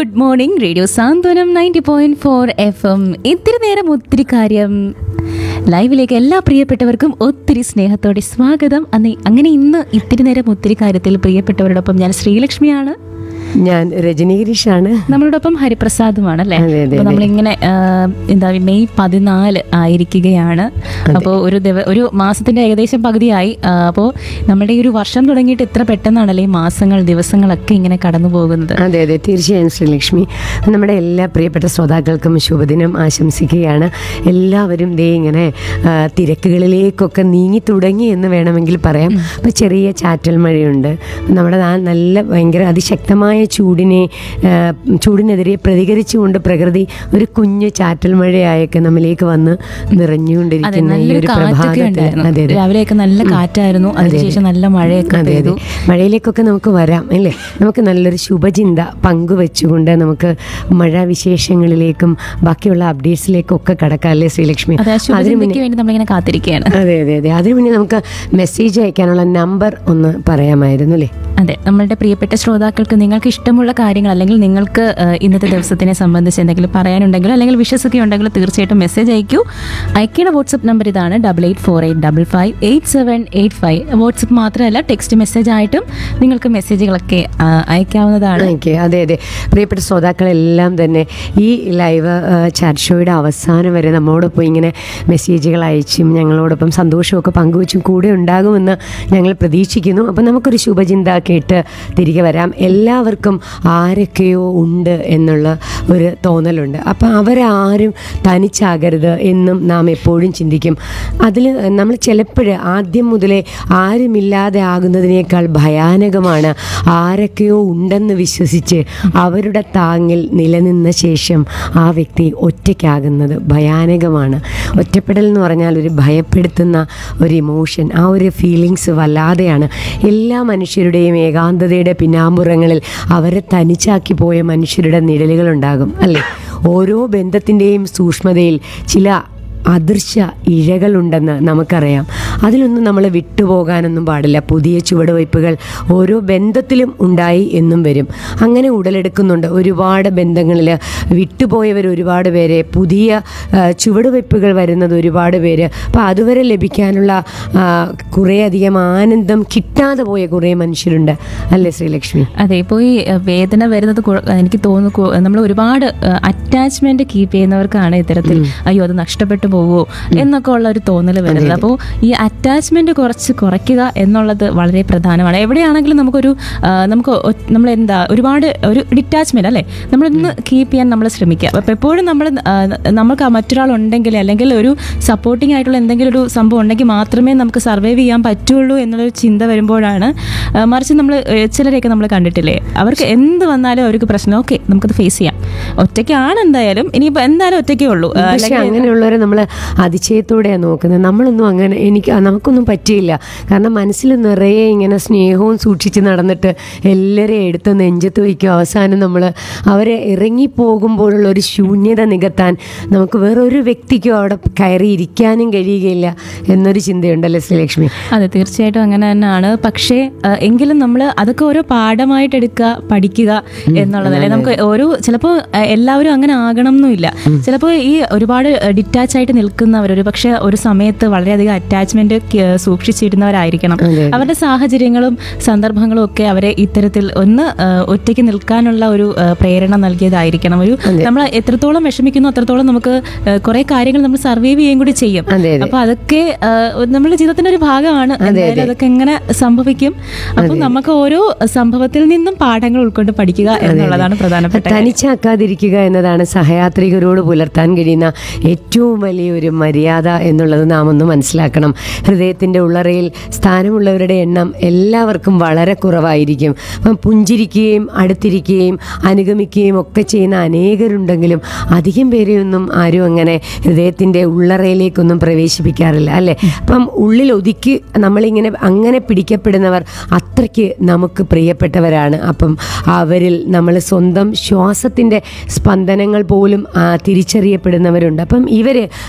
Good morning radio Santhwanam ninety point four F M ഇത്തിരി നേരം ഒത്തിരി കാര്യം ലൈവിലേക്ക് എല്ലാ പ്രിയപ്പെട്ടവർക്കും ഒത്തിരി സ്നേഹത്തോടെ സ്വാഗതം അന്ന് അങ്ങനെ ഇന്ന് ഇത്തിരി നേരം ഒത്തിരി കാര്യത്തിൽ പ്രിയപ്പെട്ടവരോടൊപ്പം ഞാൻ ശ്രീലക്ഷ്മിയാണ് ഞാൻ രജനി ഗിരീഷാണ് നമ്മളോടൊപ്പം ഹരിപ്രസാദുമാണ് അല്ലേ അതെ, അതെ, അപ്പോൾ നമ്മളിങ്ങനെ ആ, എന്താ മെയ് പതിനാല് ആയിരിക്കുകയാണ് അപ്പോൾ ഒരു ദിവ ഒരു മാസത്തിന്റെ ഏകദേശം പകുതിയായി അപ്പോൾ നമ്മുടെ ഈ ഒരു വർഷം തുടങ്ങിയിട്ട് ഇത്ര പെട്ടെന്നാണല്ലേ ഈ മാസങ്ങൾ ദിവസങ്ങളൊക്കെ ഇങ്ങനെ കടന്നു പോകുന്നത് അതെ അതെ തീർച്ചയായും ശ്രീലക്ഷ്മി നമ്മുടെ എല്ലാ പ്രിയപ്പെട്ട ശ്രോതാക്കൾക്കും ശുഭദിനം ആശംസിക്കുകയാണ് എല്ലാവരും ദേ ഇങ്ങനെ ആ, തിരക്കുകളിലേക്കൊക്കെ നീങ്ങി തുടങ്ങി എന്ന് വേണമെങ്കിൽ പറയാം അപ്പോൾ ചെറിയ ചാറ്റൽ മഴയുണ്ട് നമ്മുടെ ആ നല്ല ഭയങ്കര അതിശക്തമായ ചൂടിനെ ആ, ചൂടിനെതിരെ പ്രതികരിച്ചുകൊണ്ട് പ്രകൃതി ഒരു കുഞ്ഞു ചാറ്റൽ മഴയായൊക്കെ നമ്മിലേക്ക് വന്ന് അതെ നിറഞ്ഞുകൊണ്ടിരിക്കുന്ന ഈ നല്ലൊരു ഒരു കാറ്റൊക്കെ പ്രഭാതത്തിൽ ഉണ്ടായിരുന്നു അതെ അതെ രാവിലെയൊക്കെ നല്ല കാറ്റായിരുന്നു അതിനുശേഷം നല്ല മഴയൊക്കെ അതെ അതെ പെയ്തു മഴയിലേക്കൊക്കെ നമുക്ക് വരാം അല്ലേ നമുക്ക് നല്ലൊരു ശുഭചിന്ത പങ്കുവെച്ചുകൊണ്ട് നമുക്ക് മഴ വിശേഷങ്ങളിലേക്കും ബാക്കിയുള്ള അപ്ഡേറ്റ്സിലേക്കും ഒക്കെ കടക്കാം അല്ലേ ശ്രീലക്ഷ്മി അതെ ആ അതിന് മുന്നേ ശുഭചിന്തയ്ക്ക് വേണ്ടി നമ്മളിങ്ങനെ കാത്തിരിക്കുകയാണ് അതെ അതെ അതെ അതിന് മുന്നേ നമുക്ക് മെസ്സേജ് അയക്കാനുള്ള നമ്പർ ഒന്ന് പറയാമായിരുന്നു അല്ലേ അതെ നമ്മളുടെ പ്രിയപ്പെട്ട ശ്രോതാക്കൾക്ക് നിങ്ങൾക്ക് ഇഷ്ടമുള്ള കാര്യങ്ങൾ അല്ലെങ്കിൽ നിങ്ങൾക്ക് ആ, ഇന്നത്തെ ദിവസത്തിനെ സംബന്ധിച്ച് എന്തെങ്കിലും പറയാനുണ്ടെങ്കിലോ അല്ലെങ്കിൽ വിശ്വസൊക്കെ ഉണ്ടെങ്കിലോ തീർച്ചയായിട്ടും മെസ്സേജ് അയക്കൂ അയക്കേണ്ട വാട്സപ്പ് നമ്പർ ഇതാണ് double eight four eight double five eight seven eight five WhatsApp മാത്രമല്ല ടെക്സ്റ്റ് മെസ്സേജ് ആയിട്ടും നിങ്ങൾക്ക് മെസ്സേജുകളൊക്കെ ആ, അയക്കാവുന്നതാണ് ഓക്കെ അതെ അതെ പ്രിയപ്പെട്ട ശ്രോതാക്കളെല്ലാം തന്നെ ഈ ലൈവ് ചാറ്റ് ഷോയുടെ അവസാനം വരെ നമ്മോടൊപ്പം ഇങ്ങനെ മെസ്സേജുകൾ അയച്ചും ഞങ്ങളോടൊപ്പം സന്തോഷമൊക്കെ പങ്കുവച്ചും കൂടെ ഉണ്ടാകുമെന്ന് ഞങ്ങൾ പ്രതീക്ഷിക്കുന്നു അപ്പം നമുക്കൊരു ശുഭചിന്ത കേട്ട് തിരികെ വരാം എല്ലാവർക്കും ആരൊക്കെയോ ഉണ്ട് എന്നുള്ള ഒരു തോന്നലുണ്ട് അപ്പം അവരാരും തനിച്ചാകരുത് എന്നും നാം എപ്പോഴും ചിന്തിക്കും അതിൽ നമ്മൾ ചിലപ്പോൾ ആദ്യം മുതലേ ആരുമില്ലാതെ ആകുന്നതിനേക്കാൾ ഭയാനകമാണ് ആരൊക്കെയോ ഉണ്ടെന്ന് വിശ്വസിച്ച് അവരുടെ താങ്ങിൽ നിലനിന്ന ശേഷം ആ വ്യക്തി ഒറ്റയ്ക്കാകുന്നത് ഭയാനകമാണ് ഒറ്റപ്പെടൽ എന്ന് പറഞ്ഞാൽ ഒരു ഭയപ്പെടുത്തുന്ന ഒരു ഇമോഷൻ ആ ഒരു ഫീലിങ്സ് വല്ലാതെയാണ് എല്ലാ മനുഷ്യരുടെയും ഏകാന്തതയുടെ പിന്നാമ്പുറങ്ങളിൽ അവരെ തനിച്ചാക്കി പോയ മനുഷ്യരുടെ നിഴലുകളുണ്ടാകും അല്ലേ ഓരോ ബന്ധത്തിൻ്റെയും സൂക്ഷ്മതയിൽ ചില അദൃശ്യ ഇഴകളുണ്ടെന്ന് നമുക്കറിയാം അതിലൊന്നും നമ്മൾ വിട്ടുപോകാനൊന്നും പാടില്ല പുതിയ ചുവടുവയ്പ്പുകൾ ഓരോ ബന്ധത്തിലും ഉണ്ടായി എന്നും വരും അങ്ങനെ ഉടലെടുക്കുന്നുണ്ട് ഒരുപാട് ബന്ധങ്ങളിൽ വിട്ടുപോയവർ ഒരുപാട് പേരെ പുതിയ ആ, ചുവടുവയ്പ്പുകൾ വരുന്നത് ഒരുപാട് പേര് അപ്പോൾ അതുവരെ ലഭിക്കാനുള്ള ആ, കുറേയധികം ആനന്ദം കിട്ടാതെ പോയ കുറേ മനുഷ്യരുണ്ട് അല്ലേ ശ്രീലക്ഷ്മി അതെ ഇപ്പോൾ ഈ അഹ്, വേദന വരുന്നത് കു- എനിക്ക് തോന്നുന്നു നമ്മൾ ഒരുപാട് അറ്റാച്ച്മെന്റ് കീപ്പ് ചെയ്യുന്നവർക്കാണ് ഇത്തരത്തിൽ അയ്യോ അത് നഷ്ടപ്പെട്ടു പോവോ എന്നൊക്കെ ഉള്ള ഒരു തോന്നൽ വരുന്നത് അപ്പോൾ ഈ അറ്റാച്ച്മെന്റ് കുറച്ച് കുറയ്ക്കുക എന്നുള്ളത് വളരെ പ്രധാനമാണ് എവിടെയാണെങ്കിലും നമുക്കൊരു ആ, നമുക്ക് നമ്മൾ എന്താ ഒരുപാട് ഒരു ഡിറ്റാച്ച്മെന്റ് അല്ലേ നമ്മളൊന്ന് കീപ്പ് ചെയ്യാൻ നമ്മൾ ശ്രമിക്കുക അപ്പോൾ എപ്പോഴും നമ്മൾ നമുക്ക് ആ മറ്റൊരാൾ ഉണ്ടെങ്കിൽ അല്ലെങ്കിൽ ഒരു സപ്പോർട്ടിംഗ് ആയിട്ടുള്ള എന്തെങ്കിലും ഒരു സംഭവം ഉണ്ടെങ്കിൽ മാത്രമേ നമുക്ക് സർവൈവ് ചെയ്യാൻ പറ്റുള്ളൂ എന്നുള്ളൊരു ചിന്ത വരുമ്പോഴാണ് ആ, മറിച്ച് നമ്മൾ ചിലരെയൊക്കെ നമ്മൾ കണ്ടിട്ടില്ലേ അവർക്ക് എന്ത് വന്നാലും അവർക്ക് പ്രശ്നം ഓക്കെ നമുക്കത് ഫേസ് ചെയ്യാം ഒറ്റയ്ക്കാണ് എന്തായാലും ഇനിയിപ്പോൾ എന്തായാലും ഒറ്റയ്ക്കേ ഉള്ളൂ ആ, പക്ഷെ അല്ലെങ്കിൽ അങ്ങനെയുള്ളവരെ നമ്മൾ അതിശയത്തോടെയാണ് നോക്കുന്നത് നമ്മളൊന്നും അങ്ങനെ എനിക്ക് നമുക്കൊന്നും പറ്റിയില്ല കാരണം മനസ്സിൽ നിറയെ ഇങ്ങനെ സ്നേഹവും സൂക്ഷിച്ച് നടന്നിട്ട് എല്ലാവരെയും എടുത്ത് നെഞ്ചത്ത് വയ്ക്കും അവസാനം നമ്മൾ അവരെ ഇറങ്ങിപ്പോകുമ്പോഴുള്ള ഒരു ശൂന്യത നികത്താൻ നമുക്ക് വേറൊരു വ്യക്തിക്കും അവിടെ കയറി ഇരിക്കാനും കഴിയുകയില്ല എന്നൊരു ചിന്തയുണ്ടല്ലേ ശ്രീലക്ഷ്മി അതെ തീർച്ചയായിട്ടും അങ്ങനെ തന്നെയാണ് പക്ഷേ ആ, എങ്കിലും നമ്മൾ അതൊക്കെ ഓരോ പാഠമായിട്ട് എടുക്കുക പഠിക്കുക എന്നുള്ളതല്ലേ നമുക്ക് ഓരോ ചിലപ്പോൾ എല്ലാവരും അങ്ങനെ ആകണം എന്നുമില്ല ചിലപ്പോൾ ഈ ഒരുപാട് ഡിറ്റാച്ച് ആയിട്ട് നിൽക്കുന്നവർ ഒരു പക്ഷേ ഒരു സമയത്ത് വളരെയധികം അറ്റാച്ച്മെന്റ് സൂക്ഷിച്ചിരുന്നവരായിരിക്കണം അതെ. അവരുടെ സാഹചര്യങ്ങളും സന്ദർഭങ്ങളും ഒക്കെ അവരെ ഇത്തരത്തിൽ ഒന്ന് ആ, ഒറ്റയ്ക്ക് നിൽക്കാനുള്ള ഒരു ആ, പ്രേരണ നൽകിയതായിരിക്കണം ഒരു നമ്മൾ എത്രത്തോളം വിഷമിക്കുന്നു അത്രത്തോളം നമുക്ക് കുറെ കാര്യങ്ങൾ നമ്മൾ സർവൈവ് ചെയ്യുകയും കൂടി ചെയ്യും അതെ അതെ അപ്പൊ അതൊക്കെ ആ, നമ്മുടെ ജീവിതത്തിന്റെ ഒരു ഭാഗമാണ് എന്തായാലും അതൊക്കെ എങ്ങനെ സംഭവിക്കും അപ്പൊ നമുക്ക് ഓരോ സംഭവത്തിൽ നിന്നും പാഠങ്ങൾ ഉൾക്കൊണ്ട് പഠിക്കുക എന്നുള്ളതാണ് പ്രധാനപ്പെട്ട കാര്യം. തനിച്ചാക്കാതിരിക്കുക എന്നതാണ് സഹയാത്രികരോട് പുലർത്താൻ കഴിയുന്ന ഏറ്റവും വലിയൊരു മര്യാദ എന്നുള്ളത് നാം ഒന്ന് മനസ്സിലാക്കണം ഹൃദയത്തിൻ്റെ ഉള്ളറയിൽ സ്ഥാനമുള്ളവരുടെ എണ്ണം എല്ലാവർക്കും വളരെ കുറവായിരിക്കും അപ്പം പുഞ്ചിരിക്കുകയും അടുത്തിരിക്കുകയും അനുഗമിക്കുകയും ഒക്കെ ചെയ്യുന്ന അനേകരുണ്ടെങ്കിലും അധികം പേരെയൊന്നും ആരും അങ്ങനെ ഹൃദയത്തിൻ്റെ ഉള്ളറയിലേക്കൊന്നും പ്രവേശിപ്പിക്കാറില്ല അല്ലേ അപ്പം ഉള്ളിൽ ഒതുക്കി നമ്മളിങ്ങനെ അങ്ങനെ പിടിക്കപ്പെടുന്നവർ അത്രയ്ക്ക് നമുക്ക് പ്രിയപ്പെട്ടവരാണ് അപ്പം അവരിൽ നമ്മൾ സ്വന്തം ശ്വാസത്തിൻ്റെ സ്പന്ദനങ്ങൾ പോലും ആ, തിരിച്ചറിയപ്പെടുന്നവരുണ്ട് അപ്പം ഇവർ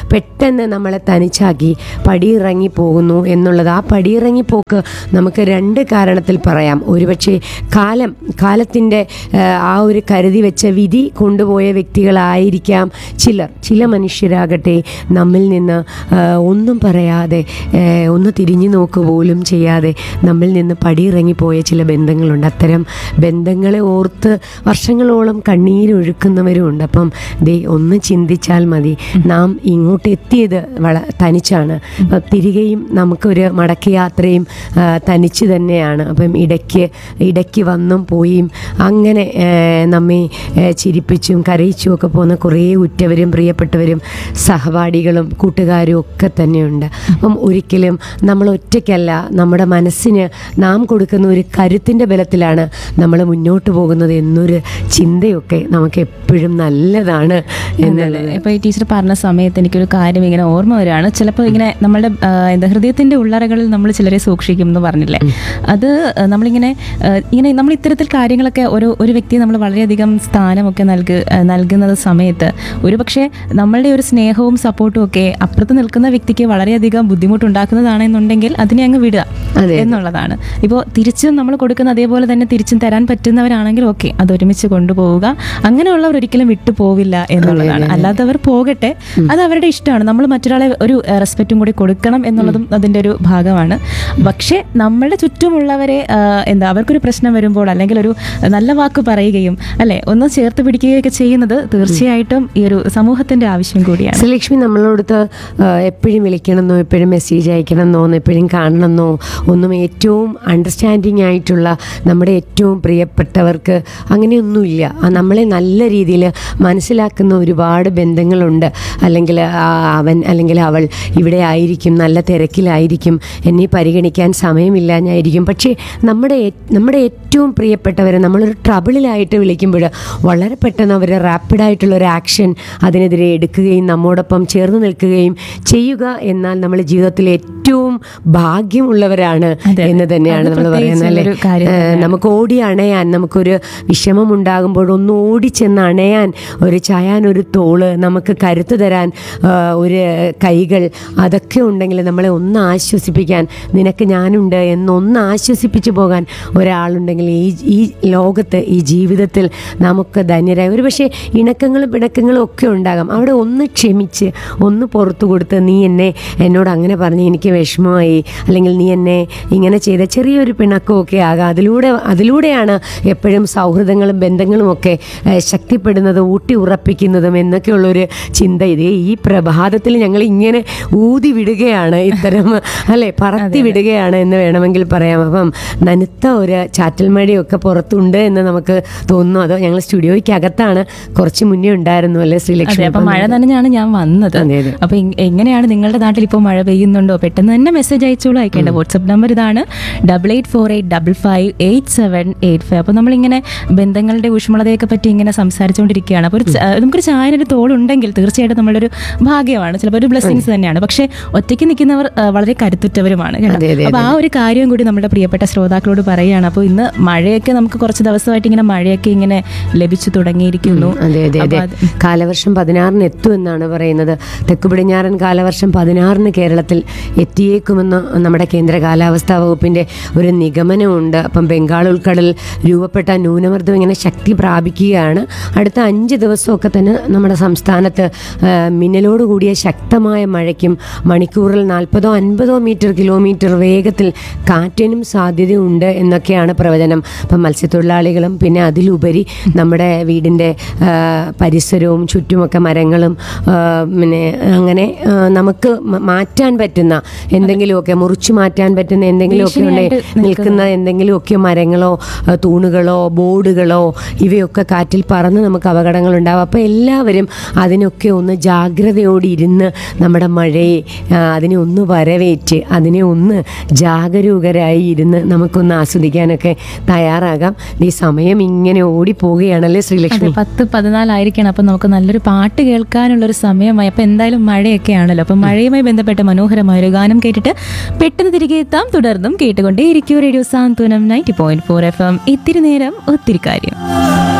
പെട്ടെന്ന് നമ്മളെ തനിച്ചാക്കി പടിയിറങ്ങി പോകുന്നു എന്നുള്ളത് ആ പടിയിറങ്ങി പോക്ക് നമുക്ക് രണ്ട് കാരണത്തിൽ പറയാം ഒരുപക്ഷെ കാലം കാലത്തിൻ്റെ ആ ഒരു കരുതി വെച്ച വിധി കൊണ്ടുപോയ വ്യക്തികളായിരിക്കാം ചിലർ ചില മനുഷ്യരാകട്ടെ നമ്മിൽ നിന്ന് ആ, ഒന്നും പറയാതെ ഏ, ഒന്ന് തിരിഞ്ഞു നോക്കുക പോലും ചെയ്യാതെ നമ്മിൽ നിന്ന് പടിയിറങ്ങിപ്പോയ ചില ബന്ധങ്ങളുണ്ട് അത്തരം ബന്ധങ്ങളെ ഓർത്ത് വർഷങ്ങളോളം കണ്ണീരൊഴുക്കുന്നവരും ഉണ്ട് അപ്പം ദേ ഒന്ന് ചിന്തിച്ചാൽ മതി നാം ഇങ്ങോട്ട് എത്തിയത് വള തനിച്ചാണ് അപ്പം തിരികെയും നമുക്കൊരു മടക്കയാത്രയും ആ, തനിച്ച് തന്നെയാണ് അപ്പം ഇടയ്ക്ക് ഇടയ്ക്ക് വന്നും പോയും അങ്ങനെ ഏ, നമ്മെ ഏ, ചിരിപ്പിച്ചും കരയിച്ചും ഒക്കെ പോകുന്ന കുറേ ഉറ്റവരും പ്രിയപ്പെട്ടവരും സഹപാഠികളും കൂട്ടുകാരും ഒക്കെ തന്നെയുണ്ട് അപ്പം ഒരിക്കലും നമ്മൾ ഒറ്റയ്ക്കല്ല നമ്മുടെ മനസ്സിന് നാം കൊടുക്കുന്ന ഒരു കരുത്തിൻ്റെ ബലത്തിലാണ് നമ്മൾ മുന്നോട്ട് പോകുന്നത് എന്നൊരു ചിന്തയൊക്കെ നമുക്ക് എപ്പോഴും നല്ലതാണ് എന്നുള്ളത് ഇപ്പൊ ഈ ടീച്ചർ പറഞ്ഞ സമയത്ത് എനിക്കൊരു കാര്യം ഇങ്ങനെ ഓർമ്മ വരികയാണ് ചിലപ്പോൾ ഇങ്ങനെ നമ്മുടെ ആ, എന്താ ഹൃദയത്തിന്റെ ഉള്ളറകളിൽ നമ്മൾ ചിലരെ സൂക്ഷിക്കും എന്ന് പറഞ്ഞില്ലേ അത് ആ, നമ്മളിങ്ങനെ ആ, ഇങ്ങനെ നമ്മൾ ഇത്തരത്തിൽ കാര്യങ്ങളൊക്കെ ഒരു ഒരു വ്യക്തിയെ നമ്മൾ വളരെയധികം സ്ഥാനമൊക്കെ നൽകു ആ, നൽകുന്നത് സമയത്ത് ഒരുപക്ഷെ നമ്മളുടെ ഒരു സ്നേഹവും സപ്പോർട്ടും ഒക്കെ അപ്പുറത്ത് നിൽക്കുന്ന വ്യക്തിക്ക് വളരെയധികം ബുദ്ധിമുട്ടുണ്ടാക്കുന്നതാണെന്നുണ്ടെങ്കിൽ അതിനെ അങ്ങ് വിടുക അതെ. എന്നുള്ളതാണ് ഇപ്പോൾ തിരിച്ചും നമ്മൾ കൊടുക്കുന്ന അതേപോലെ തന്നെ തിരിച്ചും തരാൻ പറ്റുന്നവരാണെങ്കിൽ ഓക്കെ അത് ഒരുമിച്ച് കൊണ്ടുപോവുക അങ്ങനെയുള്ളവർ ഒരിക്കലും വിട്ടു പോവില്ല എന്നുള്ളതാണ് അല്ലാത്തവർ പോകട്ടെ അത് അവരുടെ ഇഷ്ടമാണ് നമ്മൾ മറ്റൊരാളെ ഒരു റെസ്പെക്റ്റും കൂടി കൊടുക്കണം എന്നുള്ളതും അതിൻ്റെ ഒരു ഭാഗമാണ് പക്ഷേ നമ്മളുടെ ചുറ്റുമുള്ളവരെ ആ, എന്താ അവർക്കൊരു പ്രശ്നം വരുമ്പോൾ അല്ലെങ്കിൽ ഒരു നല്ല വാക്ക് പറയുകയും അല്ലെ ഒന്ന് ചേർത്ത് പിടിക്കുകയൊക്കെ ചെയ്യുന്നത് തീർച്ചയായിട്ടും ഈ ഒരു സമൂഹത്തിന്റെ ആവശ്യം കൂടിയാണ് ശ്രീലക്ഷ്മി നമ്മളോടത്ത് എപ്പോഴും വിളിക്കണമെന്നോ എപ്പോഴും മെസ്സേജ് അയക്കണമെന്നോ എപ്പോഴും കാണണമെന്നോ ഒന്നും ഏറ്റവും അണ്ടർസ്റ്റാൻഡിങ് ആയിട്ടുള്ള നമ്മുടെ ഏറ്റവും പ്രിയപ്പെട്ടവർക്ക് അങ്ങനെയൊന്നുമില്ല ആ, നമ്മളെ നല്ല രീതിയിൽ മനസ്സിലാക്കുന്ന ഒരുപാട് ബന്ധങ്ങളുണ്ട് അല്ലെങ്കിൽ ആ, അവൻ അല്ലെങ്കിൽ അവൾ ഇവിടെ ആയിരിക്കും നല്ല തിരക്കിലായിരിക്കും എന്നെ പരിഗണിക്കാൻ സമയമില്ലാഞ്ഞായിരിക്കും പക്ഷേ നമ്മുടെ ഏ- നമ്മുടെ ഏറ്റവും പ്രിയപ്പെട്ടവരെ നമ്മളൊരു ട്രബിളിലായിട്ട് വിളിക്കുമ്പോൾ വളരെ പെട്ടെന്ന് അവർ റാപ്പിഡായിട്ടുള്ള ഒരു ആക്ഷൻ അതിനെതിരെ എടുക്കുകയും നമ്മോടൊപ്പം ചേർന്ന് നിൽക്കുകയും ചെയ്യുക എന്നാൽ നമ്മൾ ജീവിതത്തിൽ ഏറ്റവും ഭാഗ്യമുള്ളവരാണ് അതെ. എന്ന് തന്നെയാണ് അത് നമ്മൾ പറയുന്നത് അല്ലേ പ്രത്യേകിച്ച് ഒരു കാര്യം ഏഹ് തന്നെയാണ്. നമുക്ക് ഓടി അണയാൻ നമുക്കൊരു വിഷമം ഉണ്ടാകുമ്പോൾ ഒന്ന് ഓടിച്ചെന്ന് അണയാൻ ഒരു ചായാൻ ഒരു തോള് നമുക്ക് കരുത്ത് തരാൻ ആ, ഒരു കൈകൾ അതൊക്കെ ഉണ്ടെങ്കിൽ നമ്മളെ ഒന്ന് ആശ്വസിപ്പിക്കാൻ നിനക്ക് ഞാനുണ്ട് എന്നൊന്ന് ആശ്വസിപ്പിച്ചു പോകാൻ ഒരാളുണ്ടെങ്കിൽ ഈ ഈ ലോകത്ത് ഈ ജീവിതത്തിൽ നമുക്ക് ധന്യരായ ഒരു പക്ഷേ ഇണക്കങ്ങളും പിണക്കങ്ങളും ഒക്കെ ഉണ്ടാകാം അവിടെ ഒന്ന് ക്ഷമിച്ച് ഒന്ന് പുറത്തു കൊടുത്ത് നീ എന്നെ എന്നോട് അങ്ങനെ പറഞ്ഞ് എനിക്ക് വിഷമമായി അല്ലെങ്കിൽ നീ എന്നെ ഇങ്ങനെ ചെയ്ത ചെറിയൊരു പിണക്കമൊക്കെ ആകാം അതിലൂടെ അതിലൂടെയാണ് എപ്പോഴും സൗഹൃദങ്ങളും ബന്ധങ്ങളും ഒക്കെ ഏഹ്, ശക്തിപ്പെടുന്നതും ഊട്ടി ഉറപ്പിക്കുന്നതും എന്നൊക്കെയുള്ളൊരു ചിന്ത ഇത് ഈ പ്രഭാതത്തിൽ ഞങ്ങൾ ഇങ്ങനെ ഊതി വിടുകയാണ് ഇത്തരം അല്ലെ പറത്തി വിടുകയാണ് എന്ന് വേണമെങ്കിൽ പറയാം അപ്പം നനുത്ത ഒരു ചാറ്റൽ മഴയൊക്കെ പുറത്തുണ്ട് എന്ന് നമുക്ക് തോന്നുന്നു അതോ ഞങ്ങൾ സ്റ്റുഡിയോയ്ക്ക് അകത്താണ് കുറച്ച് മുന്നേ ഉണ്ടായിരുന്നു അല്ലേ അതെ ശ്രീലക്ഷ്മി അപ്പൊ മഴ നനഞ്ഞാണ് ഞാൻ വന്നത് അതെ, അതെ. അപ്പൊ ഇ- എങ്ങനെയാണ് നിങ്ങളുടെ നാട്ടിൽ ഇപ്പോൾ മഴ പെയ്യുന്നുണ്ടോ പെട്ടെന്ന് തന്നെ മെസ്സേജ് അയച്ചോളൂ അയക്കേണ്ട വാട്സ്ആപ്പ് നമ്പർ ഇതാണ് double eight four eight double five eight seven eight five അപ്പോൾ നമ്മളിങ്ങനെ ബന്ധങ്ങളുടെ ഊഷ്മളതയൊക്കെ പറ്റി ഇങ്ങനെ സംസാരിച്ചുകൊണ്ടിരിക്കുകയാണ് അപ്പോൾ ഒരു ച- നമുക്കൊരു ചായനൊരു തോളുണ്ടെങ്കിൽ തീർച്ചയായിട്ടും നമ്മളൊരു ഭാഗ്യമാണ് ചിലപ്പോൾ ഒരു ബ്ലെസ്സിങ്സ് തന്നെയാണ് പക്ഷേ ഒറ്റയ്ക്ക് നിൽക്കുന്നവർ ആ, വളരെ കരുത്തുറ്റവരുമാണ് കേട്ടോ. അതെ, അതെ, അപ്പോൾ ആ ഒരു കാര്യം കൂടി നമ്മുടെ പ്രിയപ്പെട്ട ശ്രോതാക്കളോട് പറയുകയാണ് അപ്പോൾ ഇന്ന് മഴയൊക്കെ നമുക്ക് കുറച്ച് ദിവസമായിട്ട് ഇങ്ങനെ മഴയൊക്കെ ഇങ്ങനെ ലഭിച്ചു തുടങ്ങിയിരിക്കുന്നു അതെ അതെ അതെ അപ്പോൾ അത് കാലവർഷം പതിനാറിന് എത്തുമെന്നാണ് പറയുന്നത് തെക്ക് പടിഞ്ഞാറൻ കാലവർഷം പതിനാറിന് കേരളത്തിൽ എത്തിയേക്കുമെന്ന് നമ്മുടെ കേന്ദ്ര കാലാവസ്ഥാ വകുപ്പിന്റെ ഒരു നിഗമനമുണ്ട് അപ്പം ബംഗാൾ ഉൾക്കടൽ രൂപപ്പെട്ട ന്യൂനമർദ്ദം ഇങ്ങനെ ശക്തി പ്രാപിക്കുകയാണ് അടുത്ത അഞ്ച് ദിവസമൊക്കെ തന്നെ നമ്മുടെ സംസ്ഥാനത്ത് ആ, മിന്നലോട് കൂടിയ ശക്തമായ മഴയ്ക്കും മണിക്കൂറിൽ നാൽപ്പതോ അൻപതോ മീറ്റർ കിലോമീറ്റർ വേഗത്തിൽ കാറ്റിനും സാധ്യതയുണ്ട് എന്നൊക്കെയാണ് പ്രവചനം അപ്പം മത്സ്യത്തൊഴിലാളികളും പിന്നെ അതിലുപരി നമ്മുടെ വീടിൻ്റെ ആ, പരിസരവും ചുറ്റുമൊക്കെ മരങ്ങളും ആ, പിന്നെ അങ്ങനെ ആ, നമുക്ക് മ- മാറ്റാൻ പറ്റുന്ന എന്തെങ്കിലുമൊക്കെ മുറിച്ചു മാറ്റാൻ പറ്റുന്ന എന്തെങ്കിലുമൊക്കെ ഉണ്ടെ ഭീഷണിയായിട്ട് നിൽക്കുന്ന എന്തെങ്കിലുമൊക്കെ മരങ്ങളോ ആ, തൂണുകളോ ബോർഡുകളോ ഇവയൊക്കെ കാറ്റിൽ പറന്ന് നമുക്ക് അപകടങ്ങളുണ്ടാവും അപ്പോൾ എല്ലാവരും അതിനൊക്കെ ഒന്ന് ജാഗ്രതയോടെ ഇരുന്ന് നമ്മുടെ മഴയെ ആ, അതിനെ ഒന്ന് വരവേറ്റ് അതിനെ ഒന്ന് ജാഗരൂകരായി ഇരുന്ന് നമുക്കൊന്ന് ആസ്വദിക്കാനൊക്കെ തയ്യാറാകാം ഈ സമയം ഇങ്ങനെ ഓടിപ്പോവുകയാണല്ലേ അതെ ശ്രീലക്ഷ്മി പത്ത് പതിനാലായിരിക്കണം അപ്പം നമുക്ക് നല്ലൊരു പാട്ട് കേൾക്കാനുള്ളൊരു സമയമായി അപ്പം എന്തായാലും മഴയൊക്കെ ആണല്ലോ അപ്പം മഴയുമായി ബന്ധപ്പെട്ട മനോഹരമായ ഒരു ഗാനം കേട്ടിട്ട് പെട്ടെന്ന് തിരികെ എത്താം തുടർന്നും കേട്ടുകൊണ്ടേ ഇരിക്കൂ radio Santhwanam ninety point four F M ഇത്തിരി നേരം ഒത്തിരി കാര്യം